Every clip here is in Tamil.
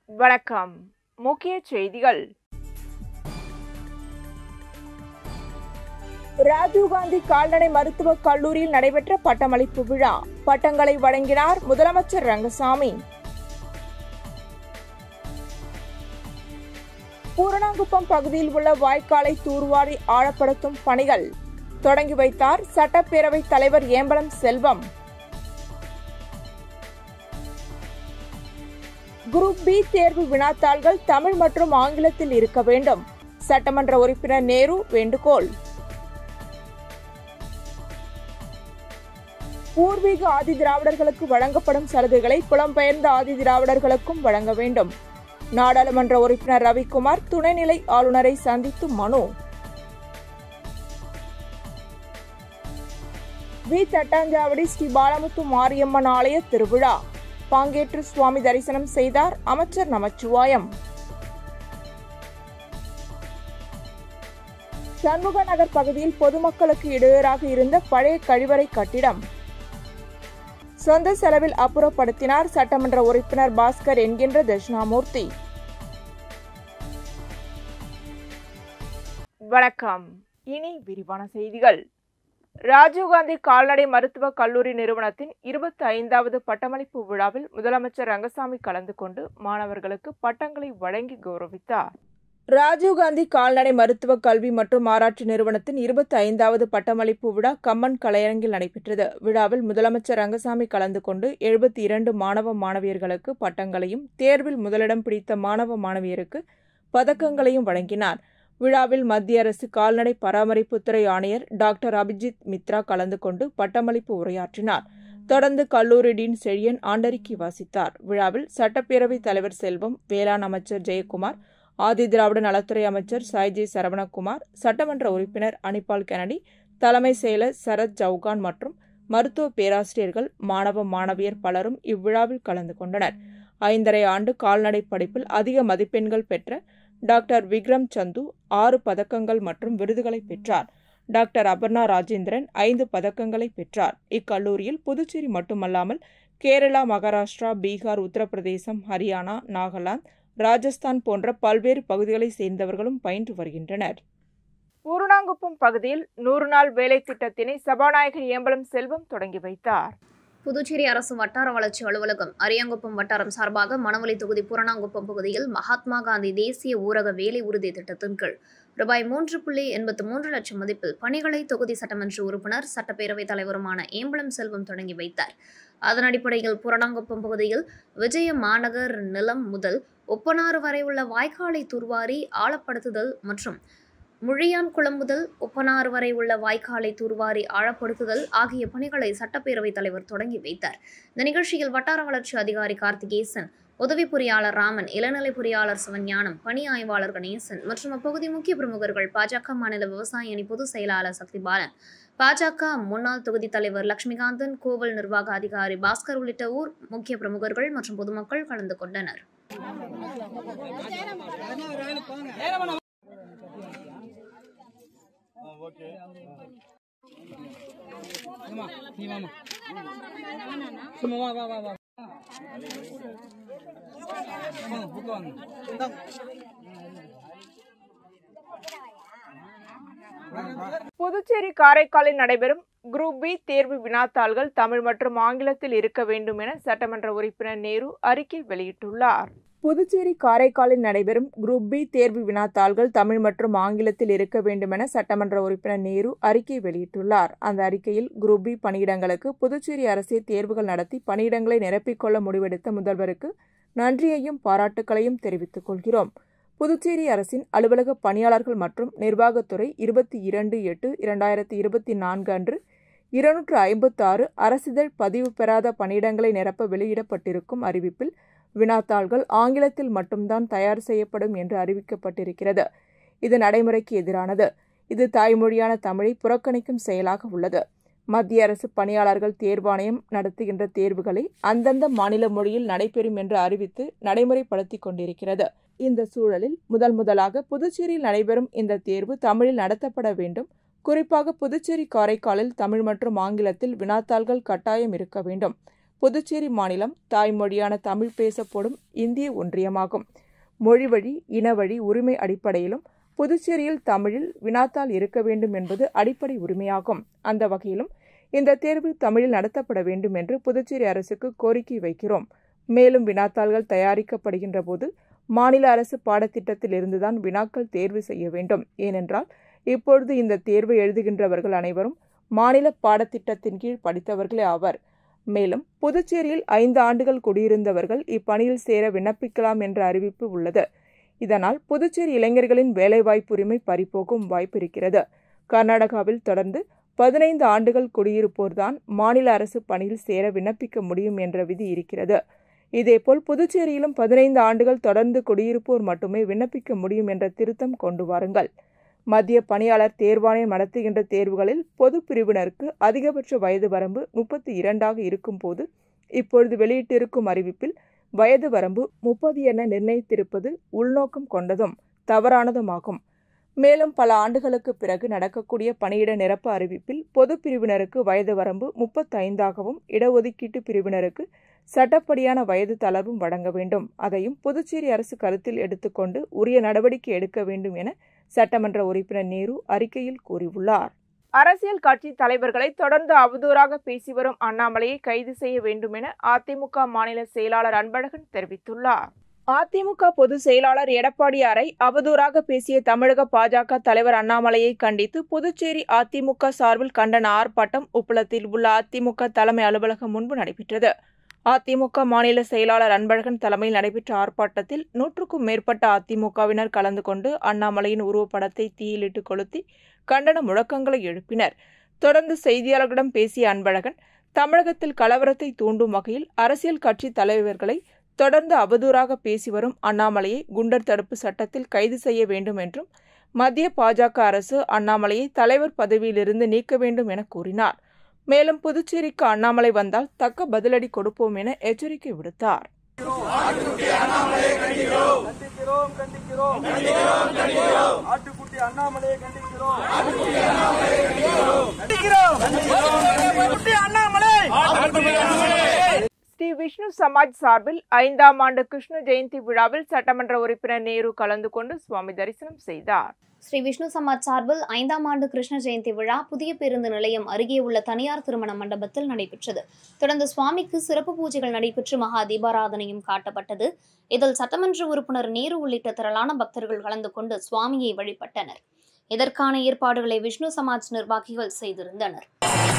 வணக்கம் முக்கிய செய்திகள் ராஜீவ்காந்தி கால்நடை மருத்துவக் கல்லூரியில் நடைபெற்ற பட்டமளிப்பு விழா பட்டங்களை வழங்கினார் முதலமைச்சர் ரங்கசாமி பூரணாங்குப்பம் பகுதியில் உள்ள வாய்க்காலை தூர்வாரி ஆழப்படுத்தும் பணிகள் தொடங்கி வைத்தார் சட்டப்பேரவைத் தலைவர் ஏம்பலம் செல்வம் குரூப் பி தேர்வு வினாத்தாள்கள் தமிழ் மற்றும் ஆங்கிலத்தில் இருக்க வேண்டும் சட்டமன்ற உறுப்பினர் நேரு வேண்டுகோள் பூர்வீக ஆதி திராவிடர்களுக்கு வழங்கப்படும் சலுகைகளை புலம்பெயர்ந்த ஆதி திராவிடர்களுக்கும் வழங்க வேண்டும் நாடாளுமன்ற உறுப்பினர் ரவிக்குமார் துணைநிலை ஆளுநரை சந்தித்து மனு வி தட்டாஞ்சாவடி ஸ்ரீ பாலமுத்து மாரியம்மன் ஆலய திருவிழா பங்கேற்று சுவாமி தரிசனம் செய்தார் அமைச்சர் நமச்சிவாயம் சண்முக நகர் பகுதியில் பொதுமக்களுக்கு இடையூறாக இருந்த பழைய கழிவறை கட்டிடம் சொந்த செலவில் அப்புறப்படுத்தினார் சட்டமன்ற உறுப்பினர் பாஸ்கர் என்கின்ற தட்சிணாமூர்த்தி வணக்கம் இனி விரிவான செய்திகள் ராஜீவ்காந்தி கால்நடை மருத்துவக் கல்லூரி நிறுவனத்தின் இருபத்தி ஐந்தாவது பட்டமளிப்பு விழாவில் முதலமைச்சர் ரங்கசாமி கலந்து கொண்டு மாணவர்களுக்கு பட்டங்களை வழங்கி கௌரவித்தார் ராஜீவ்காந்தி கால்நடை மருத்துவ கல்வி மற்றும் ஆராய்ச்சி நிறுவனத்தின் இருபத்தி ஐந்தாவது பட்டமளிப்பு விழா கம்மன் கலையரங்கில் நடைபெற்றது விழாவில் முதலமைச்சர் ரங்கசாமி கலந்து கொண்டு எழுபத்தி இரண்டு மாணவ மாணவியர்களுக்கு பட்டங்களையும் தேர்வில் முதலிடம் பிடித்த மாணவ மாணவியருக்கு பதக்கங்களையும் வழங்கினார் விழாவில் மத்திய அரசு கால்நடை பராமரிப்புத்துறை ஆணையர் டாக்டர் அபிஜித் மித்ரா கலந்து கொண்டு பட்டமளிப்பு உரையாற்றினார் தொடர்ந்து கல்லூரி டீன் செழியன் ஆண்டறிக்கை வாசித்தார் விழாவில் சட்டப்பேரவைத் தலைவர் செல்வம் வேளாண் அமைச்சர் ஜெயக்குமார் ஆதி திராவிட நலத்துறை அமைச்சர் சாய்ஜி சரவணகுமார் சட்டமன்ற உறுப்பினர் அனிபால் கெனடி தலைமை செயலர் சரத் ஜவுகான் மற்றும் மருத்துவ பேராசிரியர்கள் மாணவ மாணவியர் பலரும் இவ்விழாவில் கலந்து கொண்டனர் ஐந்தரை ஆண்டு கால்நடை படிப்பில் அதிக மதிப்பெண்கள் பெற்ற டாக்டர் விக்ரம் சந்து ஆறு பதக்கங்கள் மற்றும் விருதுகளை பெற்றார் டாக்டர் அபர்ணா ராஜேந்திரன் ஐந்து பதக்கங்களை பெற்றார் இக்கல்லூரியில் புதுச்சேரி மட்டுமல்லாமல் கேரளா மகாராஷ்டிரா பீகார் உத்தரப்பிரதேசம் ஹரியானா நாகாலாந்து ராஜஸ்தான் போன்ற பல்வேறு பகுதிகளைச் சேர்ந்தவர்களும் பயின்று வருகின்றனர் பூரணாங்குப்பம் பகுதியில் நூறு நாள் வேலை திட்டத்தினை சபாநாயகர் ஏம்பலம் செல்வம் தொடங்கி வைத்தார் புதுச்சேரி அரசு வட்டார வளர்ச்சி அலுவலகம் அரியாங்குப்பம் வட்டாரம் சார்பாக மணவலி தொகுதி புரணாங்குப்பம் பகுதியில் மகாத்மா காந்தி தேசிய ஊரக வேலை உறுதி திட்டத்தின் கீழ் ரூபாய் மூன்று புள்ளி எண்பத்து மூன்று லட்சம் மதிப்பில் பணிகளை தொகுதி சட்டமன்ற உறுப்பினர் சட்டப்பேரவைத் தலைவருமான ஏம்பலம் செல்வம் தொடங்கி வைத்தார் அதன் அடிப்படையில் புரணாங்குப்பம் பகுதியில் விஜய மாநகர் நிலம் முதல் ஒப்பனாறு வரை உள்ள வாய்க்காலை துர்வாரி ஆழப்படுத்துதல் மற்றும் முழியான் குளம் முதல் ஒப்பனாறு வரை உள்ள வாய்க்காலை தூர்வாரி ஆழப்படுத்துதல் ஆகிய பணிகளை சட்டப்பேரவைத் தலைவர் தொடங்கி வைத்தார் இந்த நிகழ்ச்சியில் வட்டார வளர்ச்சி அதிகாரி கார்த்திகேசன் உதவி பொறியாளர் ராமன் இளநிலை பொறியாளர் சிவஞானம் பணி ஆய்வாளர் கணேசன் மற்றும் அப்பகுதி முக்கிய பிரமுகர்கள் பாஜக மாநில விவசாய அணி பொதுச் செயலாளர் சக்திபாலன் பாஜக முன்னாள் தொகுதி தலைவர் லட்சுமிகாந்தன் கோவில் நிர்வாக அதிகாரி பாஸ்கர் உள்ளிட்ட ஊர் முக்கிய பிரமுகர்கள் மற்றும் பொதுமக்கள் கலந்து கொண்டனர் நீ வாமா சும்மா வா வா வா வா வாங்க புக்கு வாங்க புதுச்சேரி காரைக்காலில் நடைபெறும் குரூப் பி தேர்வு வினாத்தாள்கள் தமிழ் மற்றும் ஆங்கிலத்தில் இருக்க வேண்டும் என சட்டமன்ற உறுப்பினர் நேரு அறிக்கை வெளியிட்டுள்ளார் புதுச்சேரி காரைக்காலில் நடைபெறும் குரூப் பி தேர்வு வினாத்தாள்கள் தமிழ் மற்றும் ஆங்கிலத்தில் இருக்க வேண்டும் என சட்டமன்ற உறுப்பினர் நேரு அறிக்கை வெளியிட்டுள்ளார் அந்த அறிக்கையில் குரூப் பி பணியிடங்களுக்கு புதுச்சேரி அரசே தேர்வுகள் நடத்தி பணியிடங்களை நிரப்பிக்கொள்ள முடிவெடுத்த முதல்வருக்கு நன்றியையும் பாராட்டுக்களையும் தெரிவித்துக் கொள்கிறோம் புதுச்சேரி அரசின் அலுவலக பணியாளர்கள் மற்றும் நிர்வாகத்துறை இருபத்தி இரண்டு எட்டு இரண்டாயிரத்தி இருபத்தி நான்கு அன்று இருநூற்று ஐம்பத்தி ஆறு அரசிதழ் பதிவு பெறாத பணியிடங்களை நிரப்ப வெளியிடப்பட்டிருக்கும் அறிவிப்பில் வினாத்தாள்கள் ஆங்கிலத்தில் மட்டும்தான் தயார் செய்யப்படும் என்று அறிவிக்கப்பட்டிருக்கிறது இது நடைமுறைக்கு எதிரானது இது தாய்மொழியான தமிழை புறக்கணிக்கும் செயலாக உள்ளது மத்திய அரசு பணியாளர்கள் தேர்வாணையம் நடத்துகின்ற தேர்வுகளை அந்தந்த மாநில மொழியில் நடைபெறும் என்று அறிவித்து நடைமுறைப்படுத்திக் கொண்டிருக்கிறது இந்த சூழலில் முதல் முதலாக புதுச்சேரியில் நடைபெறும் இந்த தேர்வு தமிழில் நடத்தப்பட வேண்டும் குறிப்பாக புதுச்சேரி காரைக்காலில் தமிழ் மற்றும் ஆங்கிலத்தில் வினாத்தாள்கள் கட்டாயம் இருக்க வேண்டும் புதுச்சேரி மாநிலம் தாய்மொழியான தமிழ் பேசப்படும் இந்திய ஒன்றியமாகும் மொழிவழி இனவழி உரிமை அடிப்படையிலும் புதுச்சேரியில் தமிழில் வினாத்தாள் இருக்க வேண்டும் என்பது அடிப்படை உரிமையாகும் அந்த வகையிலும் இந்த தேர்வு தமிழில் நடத்தப்பட வேண்டும் என்று புதுச்சேரி அரசுக்கு கோரிக்கை வைக்கிறோம் மேலும் வினாத்தாள்கள் தயாரிக்கப்படுகின்ற போது மாநில அரசு பாடத்திட்டத்தில் இருந்துதான் வினாக்கள் தேர்வு செய்ய வேண்டும் ஏனென்றால் இப்பொழுது இந்த தேர்வை எழுதுகின்றவர்கள் அனைவரும் மாநில பாடத்திட்டத்தின் கீழ் படித்தவர்களே ஆவர் மேலும் புதுச்சேரியில் ஐந்து ஆண்டுகள் குடியிருந்தவர்கள் இப்பணியில் சேர விண்ணப்பிக்கலாம் என்ற அறிவிப்பு உள்ளது இதனால் புதுச்சேரி இளைஞர்களின் வேலைவாய்ப்பு உரிமை பறிபோகும் வாய்ப்பு இருக்கிறது கர்நாடகாவில் தொடர்ந்து பதினைந்து ஆண்டுகள் குடியிருப்போர்தான் மாநில அரசு பணியில் சேர விண்ணப்பிக்க முடியும் என்ற விதி இருக்கிறது இதேபோல் புதுச்சேரியிலும் பதினைந்து ஆண்டுகள் தொடர்ந்து குடியிருப்போர் மட்டுமே விண்ணப்பிக்க முடியும் என்ற திருத்தம் கொண்டு வாருங்கள் மத்திய பணியாளர் தேர்வாணையம் நடத்துகின்ற தேர்வுகளில் பொது பிரிவினருக்கு அதிகபட்ச வயது வரம்பு முப்பத்தி இரண்டாக இருக்கும்போது இப்பொழுது வெளியிட்டிருக்கும் அறிவிப்பில் வயது வரம்பு முப்பது என நிர்ணயித்திருப்பது உள்நோக்கம் கொண்டதும் தவறானதுமாகும் மேலும் பல ஆண்டுகளுக்கு பிறகு நடக்கக்கூடிய பணியிட நிரப்பு அறிவிப்பில் பொது பிரிவினருக்கு வயது வரம்பு முப்பத்தைந்தாகவும் இடஒதுக்கீட்டு பிரிவினருக்கு சட்டப்படியான வயது தளர்வும் வழங்க வேண்டும் அதையும் புதுச்சேரி அரசு கருத்தில் எடுத்துக்கொண்டு உரிய நடவடிக்கை எடுக்க வேண்டும் என சட்டமன்ற உறுப்பினர் நேரு அறிக்கையில் கூறியுள்ளார் அரசியல் கட்சி தலைவர்களை தொடர்ந்து அவதூறாக பேசி வரும் அண்ணாமலையை கைது செய்ய வேண்டும் என அதிமுக மாநில செயலாளர் அன்பழகன் தெரிவித்துள்ளார் அதிமுக பொதுச் செயலாளர் எடப்பாடியாரை அவதூறாக பேசிய தமிழக பாஜக தலைவர் அண்ணாமலையை கண்டித்து புதுச்சேரி அதிமுக சார்பில் கண்டன ஆர்ப்பாட்டம் உப்பளத்தில் உள்ள அதிமுக தலைமை அலுவலகம் முன்பு நடைபெற்றது அதிமுக மாநில செயலாளர் அன்பழகன் தலைமையில் நடைபெற்ற ஆர்ப்பாட்டத்தில் நூற்றுக்கும் மேற்பட்ட அதிமுகவினர் கலந்து கொண்டு அண்ணாமலையின் உருவப்படத்தை தீயிலிட்டு கொளுத்தி கண்டன முழக்கங்களை எழுப்பினர் தொடர்ந்து செய்தியாளர்களிடம் பேசிய அன்பழகன் தமிழகத்தில் கலவரத்தை தூண்டும் வகையில் அரசியல் கட்சி தலைவர்களை தொடர்ந்து அவதூறாக பேசி வரும் அண்ணாமலையை குண்டர் தடுப்பு சட்டத்தில் கைது செய்ய வேண்டும் என்றும் மத்திய பாஜக அரசு அண்ணாமலையை தலைவர் பதவியிலிருந்து நீக்க வேண்டும் என கூறினார் மேலும் புதுச்சேரிக்கு அண்ணாமலை வந்தால் தக்க பதிலடி கொடுப்போம் என எச்சரிக்கை விடுத்தார் கண்டிக்கிறோம் கண்டிக்கிறோம் ஆட்டுக்குட்டி அண்ணாமலையை கண்டிக்கிறோம் கண்டிக்கிறோம் குட்டி அண்ணாமலை ஸ்ரீ விஷ்ணு சமாஜ் சார்பில் ஐந்தாம் ஆண்டு கிருஷ்ண ஜெயந்தி விழாவில் சட்டமன்ற உறுப்பினர் நேரு கலந்து கொண்டு சுவாமி தரிசனம் செய்தார் ஸ்ரீ விஷ்ணு சமாஜ் சார்பில் ஐந்தாம் ஆண்டு கிருஷ்ண ஜெயந்தி விழா புதிய பேருந்து நிலையம் அருகே உள்ள தனியார் திருமண மண்டபத்தில் நடைபெற்றது தொடர்ந்து சுவாமிக்கு சிறப்பு பூஜைகள் நடைபெற்று மகா தீபாராதனையும் காட்டப்பட்டது இதில் சட்டமன்ற உறுப்பினர் நேரு உள்ளிட்ட திரளான பக்தர்கள் கலந்து கொண்டு சுவாமியை வழிபட்டனர் இதற்கான ஏற்பாடுகளை விஷ்ணு சமாஜ் நிர்வாகிகள் செய்திருந்தனர்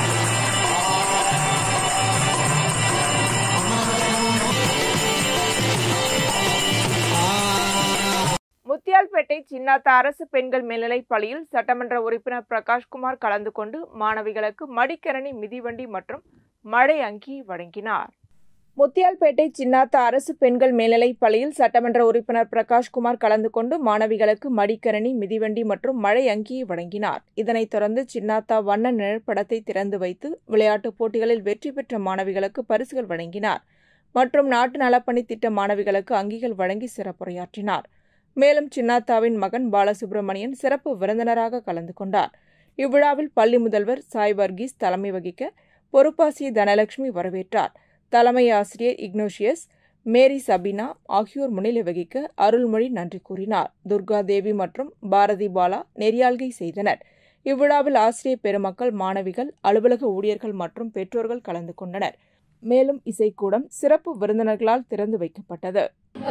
முத்தியால்பேட்டை சின்னாத்த அரசு பெண்கள் மேல்நிலைப் பள்ளியில் சட்டமன்ற உறுப்பினர் பிரகாஷ்குமார் கலந்து கொண்டு மாணவிகளுக்கு மடிக்கரணி மிதிவண்டி மற்றும் மழை அங்கி வழங்கினார் முத்தியால்பேட்டை சின்னாத்த அரசு பெண்கள் மேல்நிலைப் பள்ளியில் சட்டமன்ற உறுப்பினர் பிரகாஷ்குமார் கலந்து கொண்டு மாணவிகளுக்கு மடிக்கரணி மிதிவண்டி மற்றும் மழை அங்கியை வழங்கினார் இதனைத் தொடர்ந்து சின்னாத்தா வண்ண நிழற்படத்தை திறந்து வைத்து விளையாட்டுப் போட்டிகளில் வெற்றி பெற்ற மாணவிகளுக்கு பரிசுகள் வழங்கினார் மற்றும் நாட்டு நலப்பணி திட்ட மாணவிகளுக்கு அங்கிகள் வழங்கி சிறப்புரையாற்றினார் மேலும் சின்னாத்தாவின் மகன் பாலசுப்ரமணியன் சிறப்பு விருந்தினராக கலந்து கொண்டார் இவ்விழாவில் பள்ளி முதல்வர் சாய் வர்கீஸ் தலைமை வகிக்க பொறுப்பாசிய தனலட்சுமி வரவேற்றார் தலைமை ஆசிரியர் இக்னோஷியஸ் மேரி சபினா ஆகியோர் முன்னிலை வகிக்க அருள்மொழி நன்றி கூறினார் துர்கா தேவி மற்றும் பாரதி பாலா நெறியாள்கை செய்தனர் இவ்விழாவில் ஆசிரியர் பெருமக்கள் மாணவிகள் அலுவலக ஊழியர்கள் மற்றும் பெற்றோர்கள் கலந்து கொண்டனர் மேலும் இசைக்கூடம் சிறப்பு விருந்தினர்களால் திறந்து வைக்கப்பட்டது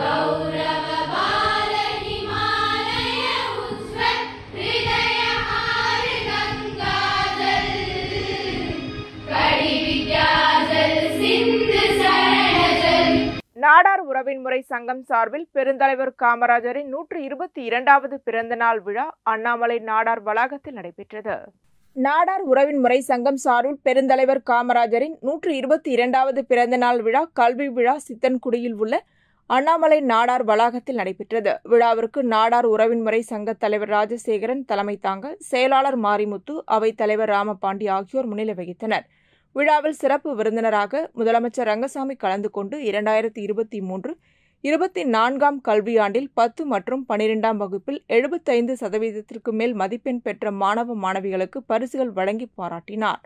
நாடார் உறவின் முறை சங்கம் சார்பில் பெருந்தலைவர் காமராஜரின் நூற்று இருபத்தி இரண்டாவது பிறந்த நாள் விழா அண்ணாமலை நாடார் வளாகத்தில் நடைபெற்றது நாடார் உறவின் முறை சங்கம் சார்பில் பெருந்தலைவர் காமராஜரின் நூற்று இருபத்தி இரண்டாவது பிறந்த நாள் விழா கல்வி விழா சித்தன்குடியில் உள்ள அண்ணாமலை நாடார் வளாகத்தில் நடைபெற்றது விழாவிற்கு நாடார் உறவின் முறை சங்க தலைவர் ராஜசேகரன் தலைமை தாங்க செயலாளர் மாரிமுத்து அவைத் தலைவர் ராமபாண்டி ஆகியோர் முன்னிலை வகித்தனர் விழாவில் சிறப்பு விருந்தினராக முதலமைச்சர் ரங்கசாமி கலந்து கொண்டு இரண்டாயிரத்தி இருபத்தி மூன்று இருபத்தி நான்காம் கல்வியாண்டில் பத்து மற்றும் பனிரெண்டாம் வகுப்பில் எழுபத்தைந்து சதவீதத்திற்கு மேல் மதிப்பெண் பெற்ற மாணவ மாணவிகளுக்கு பரிசுகள் வழங்கி பாராட்டினார்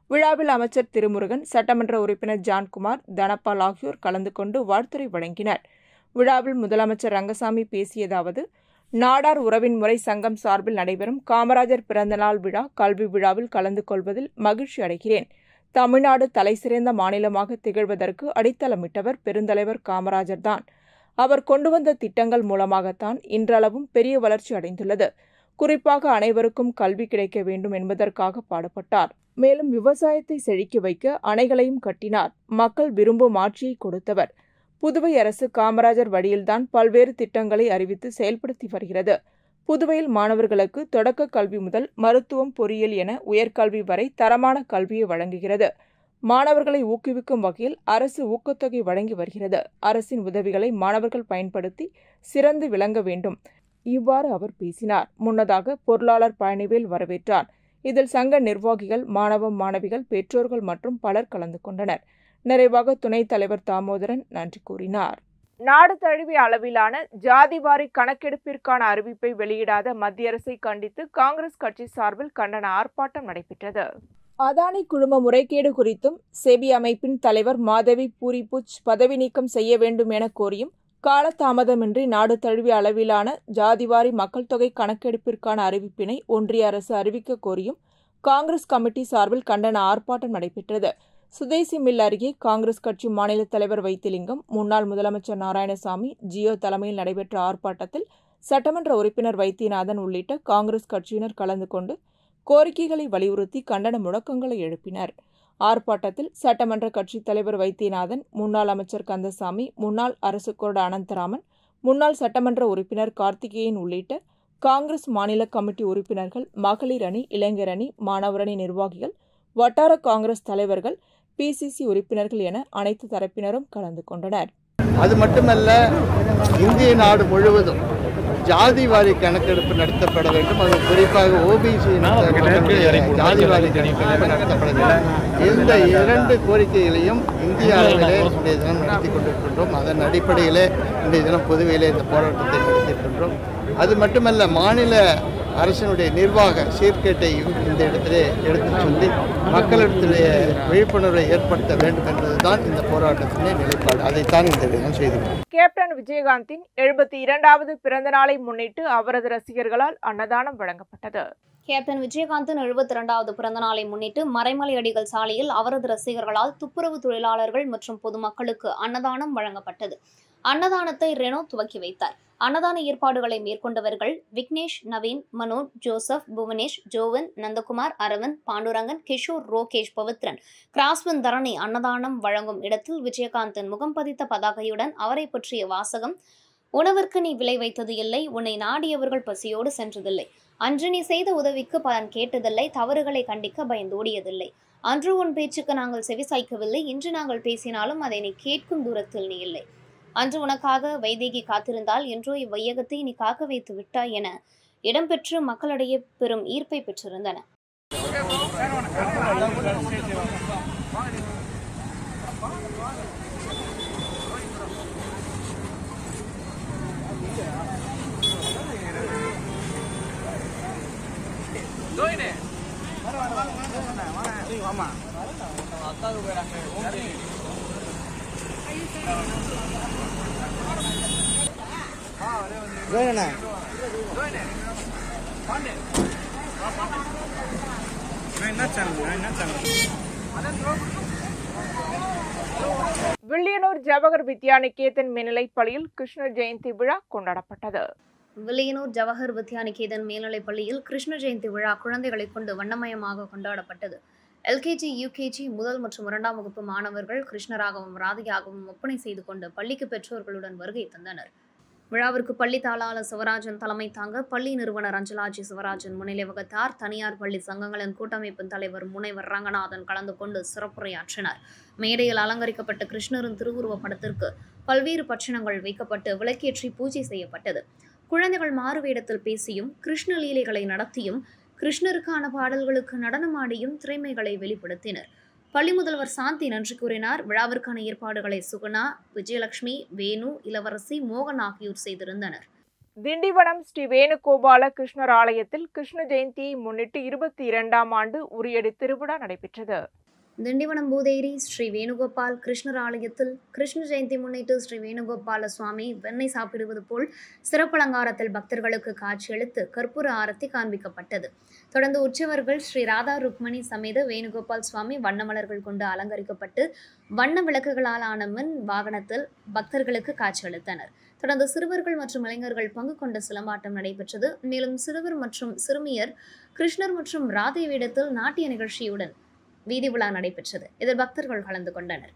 விழாவில் அமைச்சர் திருமுருகன் சட்டமன்ற உறுப்பினர் ஜான்குமார் தனபால் ஆகியோர் கலந்து கொண்டு வாழ்த்துரை வழங்கினர் விழாவில் முதலமைச்சர் ரங்கசாமி பேசியதாவது நாடார் உறவின் முறை சங்கம் சார்பில் நடைபெறும் காமராஜர் பிறந்தநாள் விழா கல்வி விழாவில் கலந்து கொள்வதில் மகிழ்ச்சி அடைகிறேன் தமிழ்நாடு தலைசிறந்த மாநிலமாக திகழ்வதற்கு அடித்தளமிட்டவர் பெருந்தலைவர் காமராஜர் தான் அவர் கொண்டு வந்த திட்டங்கள் மூலமாகத்தான் இன்றளவும் பெரிய வளர்ச்சி அடைந்துள்ளது குறிப்பாக அனைவருக்கும் கல்வி கிடைக்க வேண்டும் என்பதற்காக பாடுபட்டார் மேலும் விவசாயத்தை செழிக்க வைக்க அணைகளையும் கட்டினார் மக்கள் விரும்பும் ஆட்சியை கொடுத்தவர் புதுவை அரசு காமராஜர் வழியில்தான் பல்வேறு திட்டங்களை அறிவித்து செயல்படுத்தி வருகிறது புதுவையில் மாணவர்களுக்கு தொடக்க கல்வி முதல் மருத்துவம் பொறியியல் என உயர்கல்வி வரை தரமான கல்வியை வழங்குகிறது மாணவர்களை ஊக்குவிக்கும் வகையில் அரசு ஊக்கத்தொகை வழங்கி வருகிறது அரசின் உதவிகளை மாணவர்கள் பயன்படுத்தி சிறந்து விளங்க வேண்டும் இவ்வாறு அவர் பேசினார் முன்னதாக பொருளாளர் பழனிவேல் வரவேற்றார் இதில் சங்க நிர்வாகிகள் மாணவ மாணவிகள் பெற்றோர்கள் மற்றும் பலர் கலந்து கொண்டனர் நிறைவாக துணைத் தலைவர் தாமோதரன் நன்றி கூறினார் நாடு தழுவிய அளவிலான ஜாதிவாரி கணக்கெடுப்பிற்கான அறிவிப்பை வெளியிடாத மத்திய அரசை கண்டித்து காங்கிரஸ் கட்சி சார்பில் கண்டன ஆர்ப்பாட்டம் நடைபெற்றது அதானி குழும முறைகேடு குறித்தும் செபி அமைப்பின் தலைவர் மாதவி பூரிபுச் பதவி நீக்கம் செய்ய வேண்டும் என கோரியும் காலதாமதமின்றி நாடு தழுவிய அளவிலான ஜாதிவாரி மக்கள் தொகை கணக்கெடுப்பிற்கான அறிவிப்பினை ஒன்றிய அரசு அறிவிக்க கோரியும் காங்கிரஸ் கமிட்டி சார்பில் கண்டன ஆர்ப்பாட்டம் நடைபெற்றது சுதேசி மில் அருகே காங்கிரஸ் கட்சி மாநில தலைவர் வைத்திலிங்கம் முன்னாள் முதலமைச்சர் நாராயணசாமி ஜியோ தலைமையில் நடைபெற்ற ஆர்ப்பாட்டத்தில் சட்டமன்ற உறுப்பினர் வைத்தியநாதன் உள்ளிட்ட காங்கிரஸ் கட்சியினர் கலந்து கொண்டு கோரிக்கைகளை வலியுறுத்தி கண்டன முழக்கங்களை எழுப்பினர் ஆர்ப்பாட்டத்தில் சட்டமன்ற கட்சித் தலைவர் வைத்தியநாதன் முன்னாள் அமைச்சர் கந்தசாமி முன்னாள் அரசு கொறடா அனந்தராமன் முன்னாள் சட்டமன்ற உறுப்பினர் கார்த்திகேயன் உள்ளிட்ட காங்கிரஸ் மாநில கமிட்டி உறுப்பினர்கள் மகளிர் அணி இளைஞர் அணி மாணவர் அணி நிர்வாகிகள் வட்டார காங்கிரஸ் தலைவர்கள் பிசிசி உறுப்பினர்கள் என அனைத்து தரப்பினரும் கலந்து கொண்டனர் அது மட்டுமல்ல இந்திய நாடு முழுவதும் ஜாதி வாரி கணக்கெடுப்பு நடத்தப்பட வேண்டும் அது குறிப்பாக ஓபிசி ஜாதி வாரி கணக்கெடுப்பு நடத்தப்பட வேண்டும் இந்த இரண்டு கோரிக்கைகளையும் இந்திய அளவிலே இன்றைய தினம் நடத்தி கொண்டிருக்கின்றோம் அதன் அடிப்படையிலே இன்றைய தினம் புதுவையிலே இந்த போராட்டத்தை நடத்தியிருக்கின்றோம் அது மட்டுமல்ல மாநில அரசினுடைய நிர்வாக சீர்கேட்டை இந்த இடத்திலே எடுத்துச் சொல்லி மக்களிடத்திலே விழிப்புணர்வை ஏற்படுத்த வேண்டும் என்பதுதான் இந்த போராட்டத்தினுடைய நிலைப்பாடு அதைத்தான் இந்த தினம் செய்துள்ளோம் கேப்டன் விஜயகாந்தின் எழுபத்தி இரண்டாவது பிறந்த நாளை முன்னிட்டு அவரது ரசிகர்களால் அன்னதானம் வழங்கப்பட்டது கேப்டன் விஜயகாந்தின் எழுபத்தி இரண்டாவது பிறந்த நாளை முன்னிட்டு மறைமலை அடிகள் சாலையில் அவரது ரசிகர்களால் துப்புரவு தொழிலாளர்கள் மற்றும் பொதுமக்களுக்கு அன்னதானம் வழங்கப்பட்டது அன்னதானத்தை ரெனோ துவக்கி வைத்தார் அன்னதான ஏற்பாடுகளை மேற்கொண்டவர்கள் விக்னேஷ் நவீன் மனோஜ் ஜோசப் புவனேஷ் ஜோவன் நந்தகுமார் அரவிந்த் பாண்டுரங்கன் கிஷோர் ரோகேஷ் பவித்ரன் கிராஸ்வன் தரணி அன்னதானம் வழங்கும் இடத்தில் விஜயகாந்தின் முகம் பதித்த பதாகையுடன் அவரை பற்றிய வாசகம் உணவிற்கு நீ விலை வைத்தது இல்லை உன்னை நாடியவர்கள் பசியோடு சென்றதில்லை அன்று நீ செய்த உதவிக்கு பலன் கேட்டதில்லை தவறுகளை கண்டிக்க பயந்தோடியதில்லை அன்று உன் பேச்சுக்கு நாங்கள் செவிசாய்க்கவில்லை இன்று நாங்கள் பேசினாலும் அதை நீ கேட்கும் தூரத்தில் நீ இல்லை அன்று உனக்காக வைதேகி காத்திருந்தால் என்றோ இவ்வையகத்தை நீ காக்க வைத்து விட்டாய் என இடம்பெற்று மக்களிடையே பெரும் ஈர்ப்பை பெற்றிருந்தன வில்லியனூர் ஜவஹர் வித்யா நிகேதன் மேல்நிலைப் பள்ளியில் கிருஷ்ண ஜெயந்தி விழா கொண்டாடப்பட்டது வில்லியனூர் ஜவஹர் வித்யாநிகேதன் மேல்நிலைப் பள்ளியில் கிருஷ்ண ஜெயந்தி விழா குழந்தைகளை கொண்டு வண்ணமயமாக கொண்டாடப்பட்டது எல்கேஜி யூகேஜி முதல் மற்றும் இரண்டாம் வகுப்பு மாணவர்கள் கிருஷ்ணராகவும் ராதையாகவும் ஒப்பனை செய்து கொண்டு பள்ளிக்கு பெற்றோர்களுடன் வருகை தந்தனர் விழாவிற்கு பள்ளி தாளாளர் சிவராஜன் தலைமை தாங்க பள்ளி நிறுவனர் அஞ்சலாஜி சிவராஜன் முன்னிலை வகுத்தார் தனியார் பள்ளி சங்கங்களின் கூட்டமைப்பின் தலைவர் முனைவர் ரங்கநாதன் கலந்து கொண்டு சிறப்புரையாற்றினார் மேடையில் அலங்கரிக்கப்பட்ட கிருஷ்ணரின் திருவுருவ படத்திற்கு பல்வேறு பட்சணங்கள் வைக்கப்பட்டு விளக்கேற்றி பூஜை செய்யப்பட்டது குழந்தைகள் மாறுவேடத்தில் பேசியும் கிருஷ்ண லீலைகளை நடத்தியும் கிருஷ்ணருக்கான பாடல்களுக்கு நடனமாடியும் திறமைகளை வெளிப்படுத்தினர் பள்ளி முதல்வர் சாந்தி நன்றி கூறினார் விழாவிற்கான ஏற்பாடுகளை சுகுணா விஜயலட்சுமி வேணு இளவரசி மோகன் ஆகியோர் செய்திருந்தனர் திண்டிவனம் ஸ்ரீ வேணுகோபால கிருஷ்ணர் ஆலயத்தில் கிருஷ்ண ஜெயந்தியை முன்னிட்டு இருபத்தி இரண்டாம் ஆண்டு உரியடி திருவிழா நடைபெற்றது திண்டிவனம் பூதேரி ஸ்ரீ வேணுகோபால் கிருஷ்ணர் ஆலயத்தில் கிருஷ்ண ஜெயந்தி முன்னிட்டு ஸ்ரீ வேணுகோபால சுவாமி வெண்ணெய் சாப்பிடுவது போல் சிறப்பலங்காரத்தில் பக்தர்களுக்கு காட்சியளித்து கற்பூர ஆரத்தி காண்பிக்கப்பட்டது தொடர்ந்து உற்சவர்கள் ஸ்ரீ ராதா ருக்மணி சமேத வேணுகோபால் சுவாமி வண்ணமலர்கள் கொண்டு அலங்கரிக்கப்பட்டு வண்ண விளக்குகளால் ஆன மின் வாகனத்தில் பக்தர்களுக்கு காட்சியளித்தனர் தொடர்ந்து சிறுவர்கள் மற்றும் இளைஞர்கள் பங்கு கொண்ட சிலம்பாட்டம் நடைபெற்றது மேலும் சிறுவர் மற்றும் சிறுமியர் கிருஷ்ணர் மற்றும் ராதை வேடத்தில் நாட்டிய நிகழ்ச்சியுடன் வீதி உலா நடைபெற்றது இதில் பக்தர்கள் கலந்து கொண்டனர்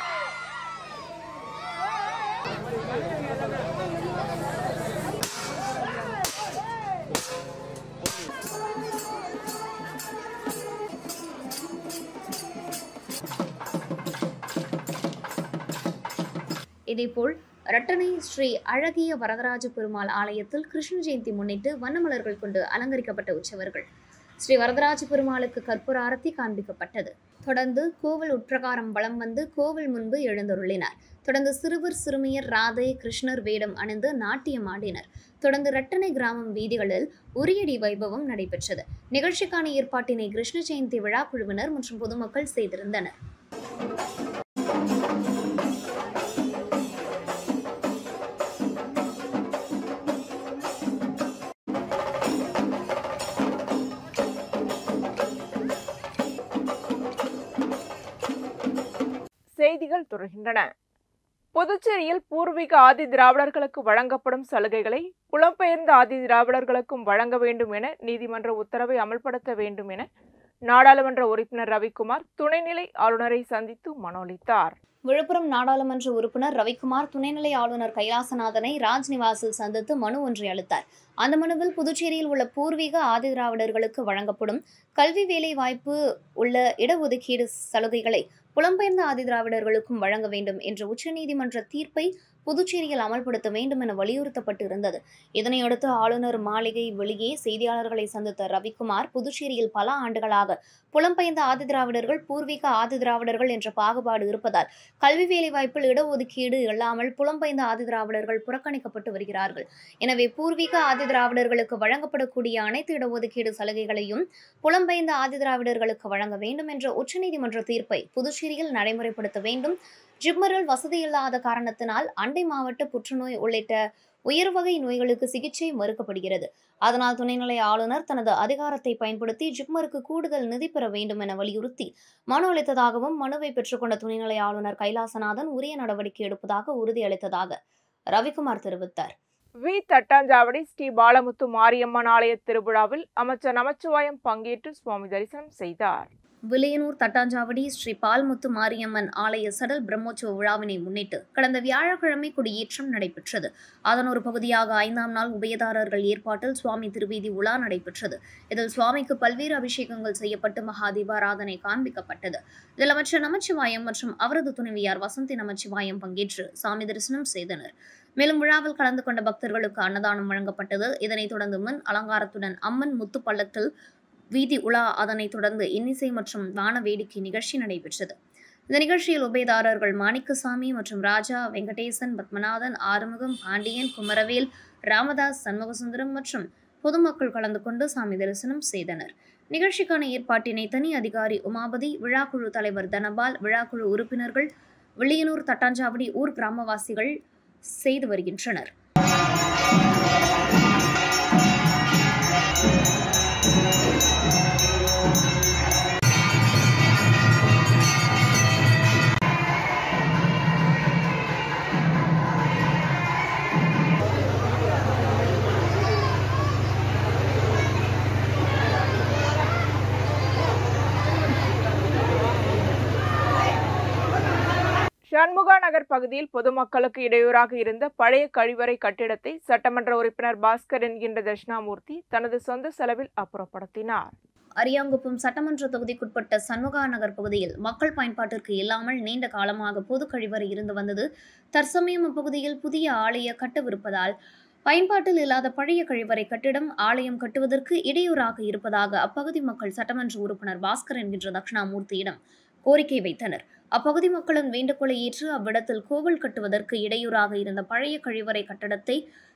இதேபோல் ரட்டனை ஸ்ரீ அழகிய வரதராஜ பெருமாள் ஆலயத்தில் கிருஷ்ண ஜெயந்தி முன்னிட்டு வண்ணமலர்கள் கொண்டு அலங்கரிக்கப்பட்ட உற்சவர்கள் ஸ்ரீ வரதராஜ பெருமாளுக்கு கற்பூர ஆரத்தி காண்பிக்கப்பட்டது தொடர்ந்து கோவில் உட்பிரகாரம் வலம் வந்து கோவில் முன்பு எழுந்தருளினார் தொடர்ந்து சிறுவர் சிறுமியர் ராதை கிருஷ்ணர் வேடம் அணிந்து நாட்டியம் ஆடினர் தொடர்ந்து ரட்டனை கிராமம் வீதிகளில் உரியடி வைபவம் நடைபெற்றது நிகழ்ச்சிக்கான ஏற்பாட்டினை கிருஷ்ண ஜெயந்தி விழா குழுவினர் மற்றும் பொதுமக்கள் செய்திருந்தனர் செய்திகள் தொடர்கின்றன புதுச்சேரியில் பூர்வீக ஆதி திராவிடர்களுக்கு வழங்கப்படும் சலுகைகளை புலம்பெயர்ந்த ஆதி திராவிடர்களுக்கும் வழங்க வேண்டும் என நீதிமன்ற உத்தரவை அமல்படுத்த வேண்டும் என நாடாளுமன்ற உறுப்பினர் ரவிக்குமார் துணைநிலை ஆளுநரை சந்தித்து மனு அளித்தார் விழுப்புரம் நாடாளுமன்ற உறுப்பினர் ரவிக்குமார் துணைநிலை ஆளுநர் கைலாசநாதனை ராஜ்நிவாசில் சந்தித்து மனு ஒன்றை அளித்தார் அந்த மனுவில் புதுச்சேரியில் உள்ள பூர்வீக ஆதி திராவிடர்களுக்கு வழங்கப்படும் கல்வி வேலை வாய்ப்பு உள்ள இடஒதுக்கீடு சலுகைகளை புலம்பெயர்ந்த ஆதி திராவிடர்களுக்கும் வழங்க வேண்டும் என்ற உச்சநீதிமன்ற தீர்ப்பை புதுச்சேரியில் அமல்படுத்த வேண்டும் என வலியுறுத்தப்பட்டு இருந்தது இதனையடுத்து ஆளுநர் மாளிகை வெளியே செய்தியாளர்களை சந்தித்த ரவிக்குமார் புதுச்சேரியில் பல ஆண்டுகளாக புலம்பெயர்ந்த ஆதி திராவிடர்கள் பூர்வீக ஆதி திராவிடர்கள் என்ற பாகுபாடு இருப்பதால் கல்வி வேலைவாய்ப்பில் இடஒதுக்கீடு இல்லாமல் புலம்பெயர்ந்த ஆதி திராவிடர்கள் புறக்கணிக்கப்பட்டு வருகிறார்கள் எனவே பூர்வீக ஆதி திராவிடர்களுக்கு வழங்கப்படக்கூடிய அனைத்து இடஒதுக்கீடு சலுகைகளையும் புலம்பெயர்ந்த ஆதி திராவிடர்களுக்கு வழங்க வேண்டும் என்ற உச்சநீதிமன்ற தீர்ப்பை புதுச்சேரியில் நடைமுறைப்படுத்த வேண்டும் ஜிப்மரில் வசதியில்லாத காரணத்தினால் அண்டை மாவட்ட புற்றுநோய் உள்ளிட்ட உயர் வகை நோய்களுக்கு சிகிச்சை மறுக்கப்படுகிறது அதனால் துணைநிலை ஆளுநர் தனது அதிகாரத்தை பயன்படுத்தி ஜிப்மருக்கு கூடுதல் நிதி பெற வேண்டும் என வலியுறுத்தி மனு அளித்ததாகவும் மனுவை பெற்றுக்கொண்ட துணைநிலை ஆளுநர் கைலாசநாதன் உரிய நடவடிக்கை எடுப்பதாக உறுதியளித்ததாக ரவிக்குமார் தெரிவித்தார் வி தட்டாஞ்சாவடி ஸ்ரீ பாலமுத்து மாரியம்மன் ஆலய திருவிழாவில் அமைச்சர் நமச்சிவாயம் பங்கேற்று சுவாமி தரிசனம் செய்தார் வில்லியனூர் தட்டாஞ்சாவடி ஸ்ரீ பால்முத்து மாரியம்மன் ஆலய சடல் பிரம்மோற்சவ விழாவினை முன்னிட்டு கடந்த வியாழக்கிழமை கொடியேற்றம் நடைபெற்றது அதன் ஒரு பகுதியாக ஐந்தாம் நாள் உபயதாரர்கள் ஏற்பாட்டில் சுவாமி திருவீதி உலா நடைபெற்றது இதில் சுவாமிக்கு பல்வேறு அபிஷேகங்கள் செய்யப்பட்டு மகா தீபாராதனை காண்பிக்கப்பட்டது இதில் அமைச்சர் நமச்சிவாயம் மற்றும் அவரது துணைவியார் வசந்தி நமச்சிவாயம் பங்கேற்று சாமி தரிசனம் செய்தனர் மேலும் விழாவில் கலந்து கொண்ட பக்தர்களுக்கு அன்னதானம் வழங்கப்பட்டது இதனைத் தொடர்ந்து மின் அலங்காரத்துடன் அம்மன் முத்து பள்ளத்தில் வீதி உலா அதனைத் தொடர்ந்து இன்னிசை மற்றும் வான வேடிக்கை நிகழ்ச்சி நடைபெற்றது இந்த நிகழ்ச்சியில் உபயதாரர்கள் மாணிக்கசாமி மற்றும் ராஜா வெங்கடேசன் பத்மநாதன் ஆறுமுகம் பாண்டியன் குமரவேல் ராமதாஸ் சண்முகசுந்தரம் மற்றும் பொதுமக்கள் கலந்து கொண்டு சாமி தரிசனம் செய்தனர் நிகழ்ச்சிக்கான ஏற்பாட்டினை தனி அதிகாரி உமாபதி விழாக்குழு தலைவர் தனபால் விழாக்குழு உறுப்பினர்கள் வில்லியனூர் தட்டாஞ்சாவடி ஊர் கிராமவாசிகள் செய்து வருகின்றனர் சண்முகா நகர் பகுதியில் பொதுமக்களுக்கு இடையூறாக இருந்த பழைய கழிவறை கட்டிடத்தை சட்டமன்ற உறுப்பினர் பாஸ்கர் என்கின்ற தட்சிணாமூர்த்தி தனது சொந்த செலவில் அப்புறப்படுத்தினார் அரியாங்குப்பம் சட்டமன்ற தொகுதிக்குட்பட்ட சண்முகா நகர் பகுதியில் மக்கள் பயன்பாட்டிற்கு இல்லாமல் நீண்ட காலமாக பொது கழிவறை இருந்து வந்தது தற்சமயம் அப்பகுதியில் புதிய ஆலய கட்டவிருப்பதால் பயன்பாட்டில் இல்லாத பழைய கழிவறை கட்டிடம் ஆலயம் கட்டுவதற்கு இடையூறாக இருப்பதாக அப்பகுதி மக்கள் சட்டமன்ற உறுப்பினர் பாஸ்கர் என்கின்ற தட்சிணாமூர்த்தியிடம் கோரிக்கை வைத்தனர் அப்பகுதி மக்களின் வேண்டுகோளை ஏற்று அவ்விடத்தில் கோவில் கட்டுவதற்கு இடையூறாக இருந்த பழைய கழிவறை கட்டடத்தை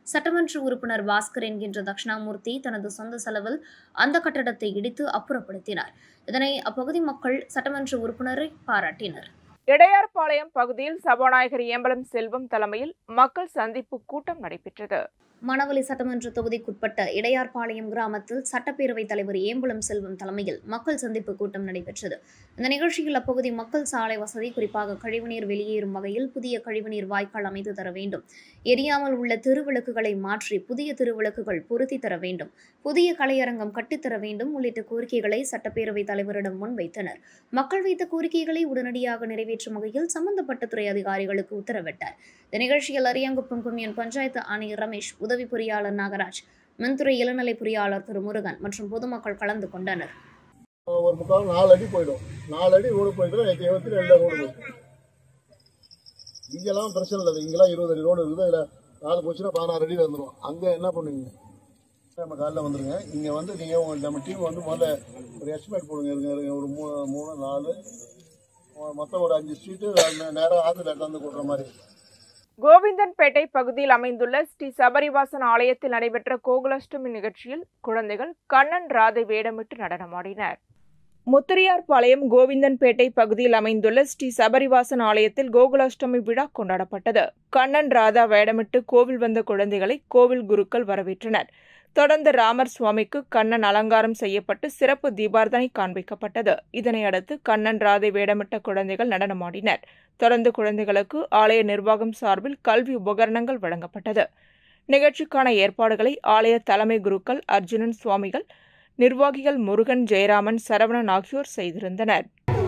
சட்டமன்ற உறுப்பினர் பாஸ்கர் என்கின்ற தட்சிணாமூர்த்தி தனது சொந்த செலவில் அந்த கட்டடத்தை இடித்து அப்புறப்படுத்தினார் இதனை அப்பகுதி மக்கள் சட்டமன்ற உறுப்பினரை பாராட்டினர் இடையார்பாளையம் பகுதியில் சபாநாயகர் ஏம்பலம் செல்வம் தலைமையில் மக்கள் சந்திப்பு கூட்டம் நடைபெற்றது மணவலி சட்டமன்ற தொகுதிக்குட்பட்ட இடையார்பாளையம் கிராமத்தில் சட்டப்பேரவைத் தலைவர் ஏம்பலம் செல்வம் தலைமையில் மக்கள் சந்திப்பு கூட்டம் நடைபெற்றது இந்த நிகழ்ச்சியில் அப்பகுதி மக்கள் சாலை வசதி குறிப்பாக கழிவுநீர் வெளியேறும் வகையில் புதிய கழிவுநீர் வாய்க்கால் அமைத்து தர வேண்டும் எரியாமல் உள்ள திருவிளக்குகளை மாற்றி புதிய திருவிளக்குகள் பொருத்தி தர வேண்டும் புதிய கலையரங்கம் கட்டித்தர வேண்டும் உள்ளிட்ட கோரிக்கைகளை சட்டப்பேரவைத் தலைவரிடம் முன்வைத்தனர் மக்கள் வைத்த கோரிக்கைகளை உடனடியாக நிறைவேற்றும் வகையில் சம்பந்தப்பட்ட துறை அதிகாரிகளுக்கு உத்தரவிட்டார் இந்த நிகழ்ச்சியில் அரியாங்குப்பம் கொம்யூன் பஞ்சாயத்து ஆணையர் ரமேஷ் உதவி பொறியாளர் நாகராஜ் மின்துறை இளநிலை பொறியாளர் திரு முருகன் மற்றும் பொதுமக்கள் கலந்து கொண்டனர் ஒரு முக்கால் நாலு அடி போயிடும் நாலு அடி ரோடு போயிடும் நேற்று இருபத்தி ரெண்டு ரோடு போயிடும் இங்கெல்லாம் பிரச்சனை இல்லை இங்கெல்லாம் இருபது அடி ரோடு இருக்குது இதில் நாலு போச்சுன்னா பதினாறு அடி வந்துடும் அங்கே என்ன பண்ணுவீங்க நம்ம காலைல வந்துருங்க இங்கே வந்து நீங்கள் உங்கள் நம்ம டீம் வந்து முதல்ல ஒரு எஸ்டிமேட் போடுங்க இருங்க இருங்க ஒரு மூணு மூணு நாலு மொத்தம் ஒரு அஞ்சு ஸ்ட்ரீட்டு நேராக ஆற்றுல எடுத்தாந்து கொடுக்குற மாதிரி கோவிந்தன்பேட்டை பகுதியில் அமைந்துள்ள ஸ்ரீ சபரிவாசன் ஆலயத்தில் நடைபெற்ற கோகுலாஷ்டமி நிகழ்ச்சியில் குழந்தைகள் கண்ணன் ராதை வேடமிட்டு நடனமாடினர் முத்திரையார்பாளையம் கோவிந்தன்பேட்டை பகுதியில் அமைந்துள்ள ஸ்ரீ சபரிவாசன் ஆலயத்தில் கோகுலாஷ்டமி விழா கொண்டாடப்பட்டது கண்ணன் ராதா வேடமிட்டு கோவில் வந்த குழந்தைகளை கோவில் குருக்கள் வரவேற்றனர் தொடர்ந்து ராமர் சுவாமிக்கு கண்ணன் அலங்காரம் செய்யப்பட்டு சிறப்பு தீபார்த்தனை காண்பிக்கப்பட்டது இதனையடுத்து கண்ணன் ராதை வேடமிட்ட குழந்தைகள் நடனமாடினர் தொடர்ந்து குழந்தைகளுக்கு ஆலய நிர்வாகம் சார்பில் கல்வி உபகரணங்கள் வழங்கப்பட்டது நிகழ்ச்சிக்கான ஏற்பாடுகளை ஆலய தலைமை குருக்கள் அர்ஜுனன் சுவாமிகள் நிர்வாகிகள் முருகன் ஜெயராமன் சரவணன் ஆகியோர் செய்திருந்தனர்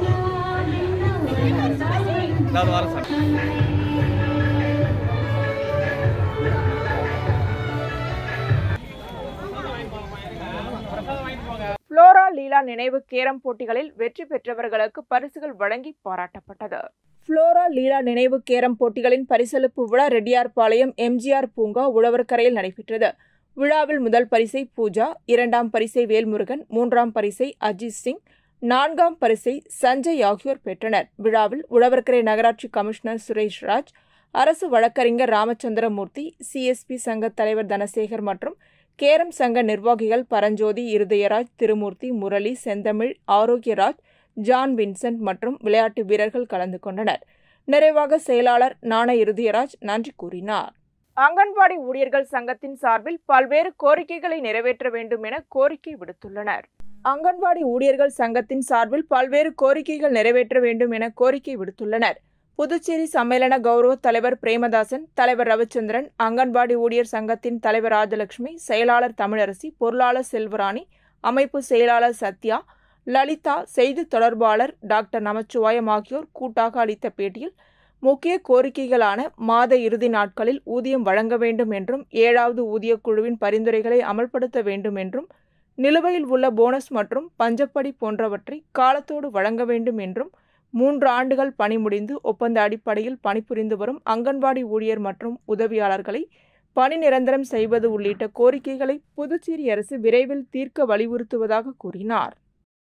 புளோரா லீலா நினைவு கேரம் போட்டிகளில் வெற்றி பெற்றவர்களுக்கு பரிசுகள் வழங்கி பாராட்டப்பட்டது புளோரா லீலா நினைவு கேரம் போட்டிகளின் பரிசளிப்பு விழா ரெட்டியார்பாளையம் எம்ஜிஆர் பூங்கா உழவர்கரையில் நடைபெற்றது விழாவில் முதல் பரிசை பூஜா இரண்டாம் பரிசை வேல்முருகன் மூன்றாம் பரிசை அஜித் சிங் நான்காம் பரிசை சஞ்சய் ஆகியோர் பெற்றனர் விழாவில் உழவர்கரை நகராட்சி கமிஷனர் சுரேஷ் ராஜ் அரசு வழக்கறிஞர் ராமச்சந்திரமூர்த்தி சிஎஸ்பி சங்க தலைவர் தனசேகர் மற்றும் கேரம் சங்க நிர்வாகிகள் பரஞ்சோதி இருதயராஜ் திருமூர்த்தி முரளி செந்தமிழ் ஆரோக்கியராஜ் ஜான் வின்சென்ட் மற்றும் விளையாட்டு வீரர்கள் கலந்து கொண்டனர் நிறைவாக செயலாளர் நாண இருதயராஜ் நன்றி கூறினார் அங்கன்வாடி ஊழியர்கள் சங்கத்தின் சார்பில் பல்வேறு கோரிக்கைகளை நிறைவேற்ற வேண்டும் என கோரிக்கை விடுத்துள்ளனர் அங்கன்வாடி ஊழியர்கள் சங்கத்தின் சார்பில் பல்வேறு கோரிக்கைகள் நிறைவேற்ற வேண்டும் என கோரிக்கை விடுத்துள்ளனர் புதுச்சேரி சம்மேளன கௌரவ தலைவர் பிரேமதாசன் தலைவர் ரவிச்சந்திரன் அங்கன்வாடி ஊழியர் சங்கத்தின் தலைவர் ராஜலட்சுமி செயலாளர் தமிழரசி பொருளாளர் செல்வராணி அமைப்பு செயலாளர் சத்யா லலிதா செய்தி தொடர்பாளர் டாக்டர் நமச்சிவாயம் ஆகியோர் கூட்டாக அளித்த பேட்டியில் முக்கிய கோரிக்கைகளான மாத இறுதி நாட்களில் ஊதியம் வழங்க வேண்டும் என்றும் ஏழாவது ஊதியக் குழுவின் பரிந்துரைகளை அமல்படுத்த வேண்டும் என்றும் நிலுவையில் உள்ள போனஸ் மற்றும் பஞ்சப்படி போன்றவற்றை காலத்தோடு வழங்க வேண்டும் என்றும் மூன்று ஆண்டுகள் பணி முடிந்து ஒப்பந்த அடிப்படையில் பணிபுரிந்து வரும் அங்கன்வாடி ஊழியர் மற்றும் உதவியாளர்களை பணி நிரந்தரம் செய்வது உள்ளிட்ட கோரிக்கைகளை புதுச்சேரி அரசு விரைவில் தீர்க்க வலியுறுத்துவதாக கூறினார்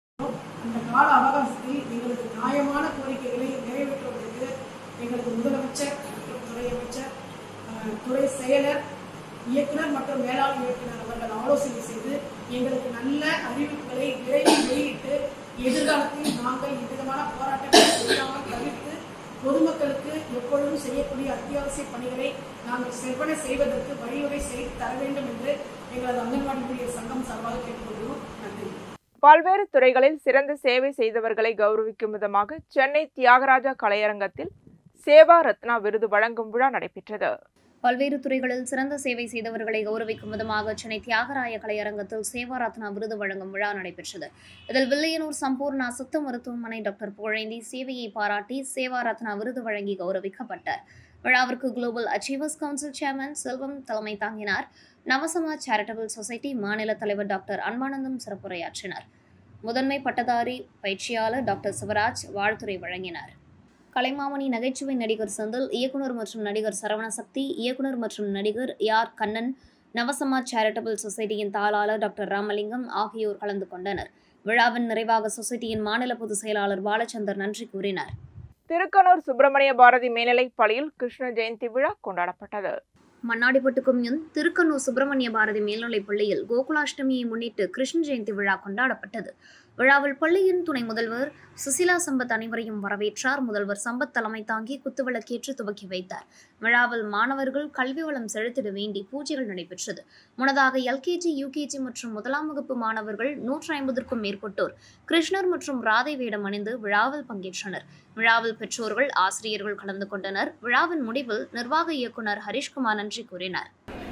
இந்த கால அவகாசத்தில் எங்களுக்கு நியாயமான கோரிக்கைகளை நிறைவேற்றுவதற்கு எங்களது முதலமைச்சர் மற்றும் துறை அமைச்சர் அஹ், துறை செயலர் இயக்குனர் மற்றும் மேலாண் இயக்குனர் அவர்கள் ஆலோசனை செய்து எங்களுக்கு நல்ல அறிவிப்புகளை விரைவில் வெளியிட்டு எதிர்காலத்தில் நாங்கள் எவ்விதமான போராட்டங்களை செய்யாமல் தவிர்த்து பொதுமக்களுக்கு எப்பொழுதும் செய்யக்கூடிய அத்தியாவசிய பணிகளை நாங்கள் செவ்வன செய்வதற்கு வழிவகை செய்து தர வேண்டும் என்று எங்களது அங்கன்வாடி ஊழியர் சங்கம் சார்பாக கேட்டுக்கொள்கிறோம் நன்றி பல்வேறு துறைகளில் சிறந்த சேவை செய்தவர்களை கௌரவிக்கும் விதமாக சென்னை தியாகராஜா கலையரங்கத்தில் சேவா ரத்னா விருது வழங்கும் விழா நடைபெற்றது பல்வேறு துறைகளில் சிறந்த சேவை செய்தவர்களை கௌரவிக்கும் விதமாக சென்னை தியாகராய கலையரங்கத்தில் சேவா ரத்னா விருது வழங்கும் விழா நடைபெற்றது இதில் வில்லியனூர் சம்பூர்ணா சித்த மருத்துவமனை டாக்டர் புகழேந்தி சேவையை பாராட்டி சேவா ரத்னா விருது வழங்கி கௌரவிக்கப்பட்டார் விழாவிற்கு global achievers council chairman Selvam தலைமை தாங்கினார் நவசமாஜ் சேரிட்டபிள் சொசைட்டி மாநில தலைவர் டாக்டர் அன்பானந்தம் சிறப்புரையாற்றினார் முதன்மை பட்டதாரி பயிற்சியாளர் டாக்டர் சிவராஜ் வாழ்த்துரை வழங்கினார் கலைமாமணி நகைச்சுவை நடிகர் செந்தில் இயக்குனர் மற்றும் நடிகர் சரவணசக்தி இயக்குனர் மற்றும் நடிகர் யார் கண்ணன் நவசமாஜ் சேரிட்டபிள் சொசைட்டியின் தாளாளர் டாக்டர் ராமலிங்கம் ஆகியோர் கலந்து கொண்டனர் விழாவின் நிறைவாக சொசைட்டியின் மாநில பொதுச் செயலாளர் பாலச்சந்தர் நன்றி கூறினார் திருக்கனூர் சுப்பிரமணிய பாரதி மேல்நிலைப் பள்ளியில் கிருஷ்ண ஜெயந்தி விழா கொண்டாடப்பட்டது மண்ணாடிப்பட்டு கொம்யூன் திருக்கனூர் சுப்பிரமணிய பாரதி மேல்நிலைப் பள்ளியில் கோகுலாஷ்டமியை முன்னிட்டு கிருஷ்ண ஜெயந்தி விழா கொண்டாடப்பட்டது விழாவில் பள்ளியின் துணை முதல்வர் சுசிலா சம்பத் அனைவரையும் வரவேற்றார் முதல்வர் சம்பத் தலைமை தாங்கி குத்துவிளக்கேற்று துவக்கி வைத்தார் விழாவில் மாணவர்கள் கல்வி வளம் செலுத்திட வேண்டி பூஜைகள் நடைபெற்றது முன்னதாக எல்கேஜி யூகேஜி மற்றும் முதலாம் வகுப்பு மாணவர்கள் நூற்றி ஐம்பதுக்கும் மேற்பட்டோர் கிருஷ்ணர் மற்றும் ராதை வேடம் அணிந்து விழாவில் பங்கேற்றனர் விழாவில் பெற்றோர்கள் ஆசிரியர்கள் கலந்து கொண்டனர் விழாவின் முடிவில் நிர்வாக இயக்குனர் ஹரிஷ்குமார் நன்றி கூறினார்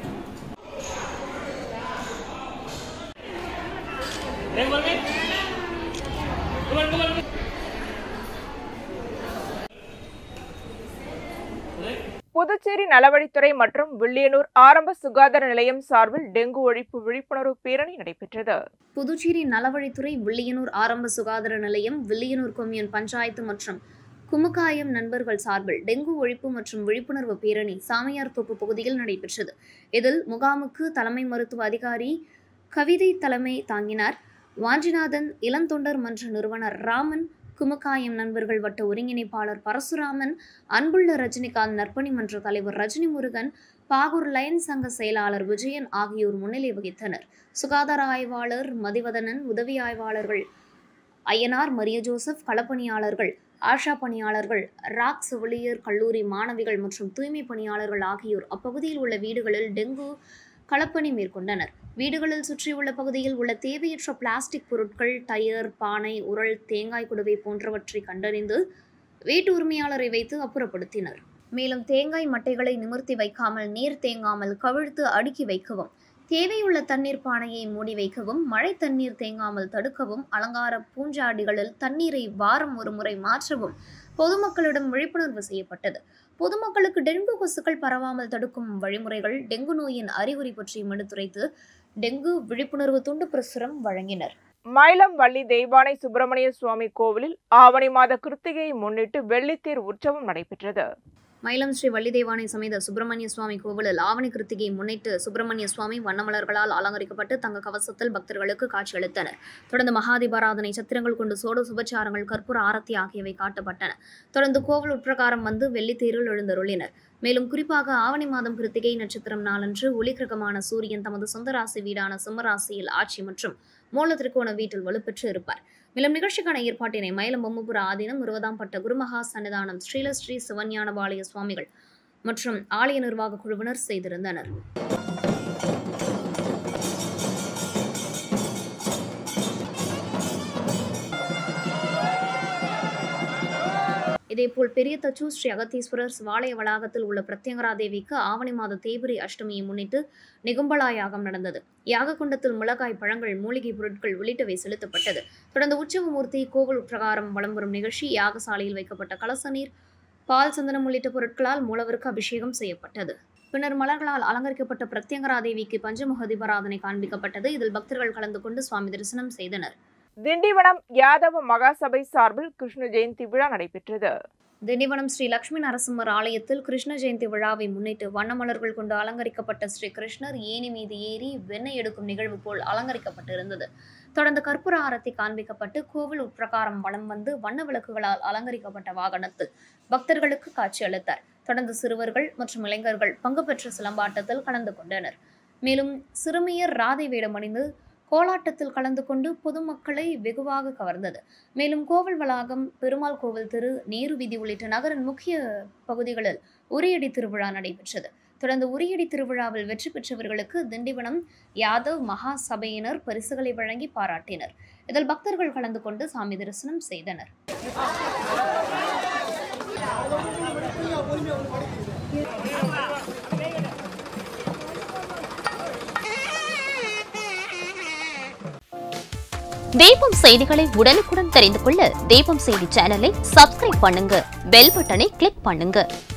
புதுச்சேரி நலவழித்துறை மற்றும் வில்லியனூர் ஆரம்ப சுகாதார நிலையம் சார்பில் டெங்கு ஒழிப்பு விழிப்புணர்வு பேரணி நடைபெற்றது புதுச்சேரி நலவழித்துறை வில்லியனூர் ஆரம்ப சுகாதார நிலையம் வில்லியனூர் கொம்யூன் பஞ்சாயத்து மற்றும் குமுகாயம் நண்பர்கள் சார்பில் டெங்கு ஒழிப்பு மற்றும் விழிப்புணர்வு பேரணி சாமியார் தோப்பு பகுதியில் நடைபெற்றது இதில் முகாமுக்கு தலைமை மருத்துவ அதிகாரி கவிதை தலைமை தாங்கினார் வாஞ்சிநாதன் இளந்தொண்டர் மன்ற நிறுவனர் ராமன் குமுகாயம் நண்பர்கள் வட்ட ஒருங்கிணைப்பாளர் பரசுராமன் அன்புள்ள ரஜினிகாந்த் நற்பணி மன்ற தலைவர் ரஜினி முருகன் பாகூர் லயன்ஸ் சங்க செயலாளர் விஜயன் ஆகியோர் முன்னிலை வகித்தனர் சுகாதார ஆய்வாளர் மதிவதனன் உதவி ஆய்வாளர்கள் ஐயனார் மரிய ஜோசப் களப்பணியாளர்கள் ஆஷா பணியாளர்கள் ராக் செவிலியர் கல்லூரி மாணவிகள் மற்றும் தூய்மை பணியாளர்கள் ஆகியோர் அப்பகுதியில் உள்ள வீடுகளில் டெங்கு களப்பணி மேற்கொண்டனர் வீடுகளில் சுற்றியுள்ள பகுதியில் உள்ள தேவையற்ற பிளாஸ்டிக் பொருட்கள் டயர் பானை உரல் தேங்காய் குடுவை போன்றவற்றை கண்டறிந்து வீட்டு உரிமையாளரை வைத்து அப்புறப்படுத்தினர் மேலும் தேங்காய் மட்டைகளை நிமிர்த்தி வைக்காமல் நீர் தேங்காமல் கவிழ்த்து அடுக்கி வைக்கவும் தேவையுள்ள தண்ணீர் பானையை மூடி வைக்கவும் மழை தண்ணீர் தேங்காமல் தடுக்கவும் அலங்கார பூஞ்சாடிகளில் தண்ணீரை வாரம் ஒரு முறை மாற்றவும் பொதுமக்களிடம் விழிப்புணர்வு செய்யப்பட்டது பொதுமக்களுக்கு டெங்கு கொசுக்கள் பரவாமல் தடுக்கும் வழிமுறைகள் டெங்கு நோயின் அறிகுறி பற்றியும் எடுத்துரைத்து டெங்கு விழிப்புணர்வு துண்டு பிரசுரம் வழங்கினர் மயிலம் வள்ளி தெய்வானை சுப்பிரமணிய சுவாமி கோவிலில் ஆவணி மாத கிருத்திகையை முன்னிட்டு வெள்ளித்தேர் உற்சவம் நடைபெற்றது மயிலம் ஸ்ரீ வள்ளிதேவானை சமேத சுப்பிரமணிய சுவாமி கோவிலில் ஆவணி கிருத்திகையை முன்னிட்டு சுப்பிரமணிய சுவாமி வண்ணமலர்களால் அலங்கரிக்கப்பட்டு தங்க கவசத்தில் பக்தர்களுக்கு காட்சியளித்தனர் தொடர்ந்து மகாதீபாராதனை சத்திரங்கள் கொண்டு சோட சுபச்சாரங்கள் கற்பூர ஆரத்தி ஆகியவை காட்டப்பட்டன தொடர்ந்து கோவில் உட்பிரகாரம் வந்து வெள்ளித்தேரில் எழுந்தருளினர் மேலும் குறிப்பாக ஆவணி மாதம் கிருத்திகை நட்சத்திரம் நாளன்று ஒளிகிரகமான சூரியன் தமது சொந்த ராசி வீடான சிம்மராசியில் ஆட்சி மற்றும் மூல திருக்கோண வீட்டில் வலுப்பெற்று இருப்பார் மேலும் நிகழ்ச்சிக்கான ஏற்பாட்டினை மயிலம் பொம்மபுர ஆதீனம் இருபதாம் பட்ட குருமகா சன்னிதானம் ஸ்ரீலஸ்ரீ சிவஞானபாளைய சுவாமிகள் மற்றும் ஆலய நிர்வாக குழுவினர் செய்திருந்தனர் இதேபோல் பெரிய தச்சூர் ஸ்ரீ அகத்தீஸ்வரர் சிவாலய வளாகத்தில் உள்ள பிரத்யங்கரா தேவிக்கு ஆவணி மாத தேய்பிரை அஷ்டமியை முன்னிட்டு நிகும்பலா யாகம் நடந்தது யாக குண்டத்தில் மிளகாய் பழங்கள் மூலிகை பொருட்கள் உள்ளிட்டவை செலுத்தப்பட்டது தொடர்ந்து உற்சவமூர்த்தி கோவில் பிரகாரம் வலம் வரும் நிகழ்ச்சி யாகசாலையில் வைக்கப்பட்ட கலச நீர் பால் சந்தனம் உள்ளிட்ட பொருட்களால் மூலவருக்கு அபிஷேகம் செய்யப்பட்டது பின்னர் மலர்களால் அலங்கரிக்கப்பட்ட பிரத்யங்கரா தேவிக்கு பஞ்சமுக தீபாராதனை காண்பிக்கப்பட்டது இதில் பக்தர்கள் கலந்து கொண்டு சுவாமி தரிசனம் செய்தனர் திண்டிவனம் யாதவ மகாசபை சார்பில் கிருஷ்ண ஜெயந்தி விழா நடைபெற்றது திண்டிவனம் ஸ்ரீ லட்சுமி நரசிம்மர் ஆலயத்தில் கிருஷ்ண ஜெயந்தி விழாவை முன்னிட்டு வண்ணமலர்கள் கொண்டு அலங்கரிக்கப்பட்ட ஸ்ரீ கிருஷ்ணர் ஏணி மீது ஏறி வெண்ணெய் எடுக்கும் நிகழ்வு போல் அலங்கரிக்கப்பட்டிருந்தது தொடர்ந்து கற்பூர ஆரத்தி காண்பிக்கப்பட்டு கோவில் உட்பிரகாரம் வலம் வந்து வண்ண விளக்குகளால் அலங்கரிக்கப்பட்ட வாகனத்தில் பக்தர்களுக்கு காட்சியளித்தார் தொடர்ந்து சிறுவர்கள் மற்றும் இளைஞர்கள் பங்கு பெற்ற சிலம்பாட்டத்தில் கலந்து கொண்டனர் மேலும் சிறுமியர் ராதை வேடம் அணிந்து கோலாட்டத்தில் கலந்து கொண்டு பொதுமக்களை வெகுவாக கவர்ந்தது மேலும் கோவில் வளாகம் பெருமாள் கோவில் தெரு நேரு வீதி உள்ளிட்ட நகரின் முக்கிய பகுதிகளில் உரியடி திருவிழா நடைபெற்றது தொடர்ந்து உரியடி திருவிழாவில் வெற்றி பெற்றவர்களுக்கு திண்டிவனம் யாதவ் மகா சபையினர் பரிசுகளை வழங்கி பாராட்டினர் இதில் பக்தர்கள் கலந்து கொண்டு சாமி தரிசனம் செய்தனர் தீபம் செய்திகளை உடனுக்குடன் தெரிந்து கொள்ள தீபம் செய்தி சேனலை சப்ஸ்கிரைப் பண்ணுங்க பெல் பட்டனை கிளிக் பண்ணுங்க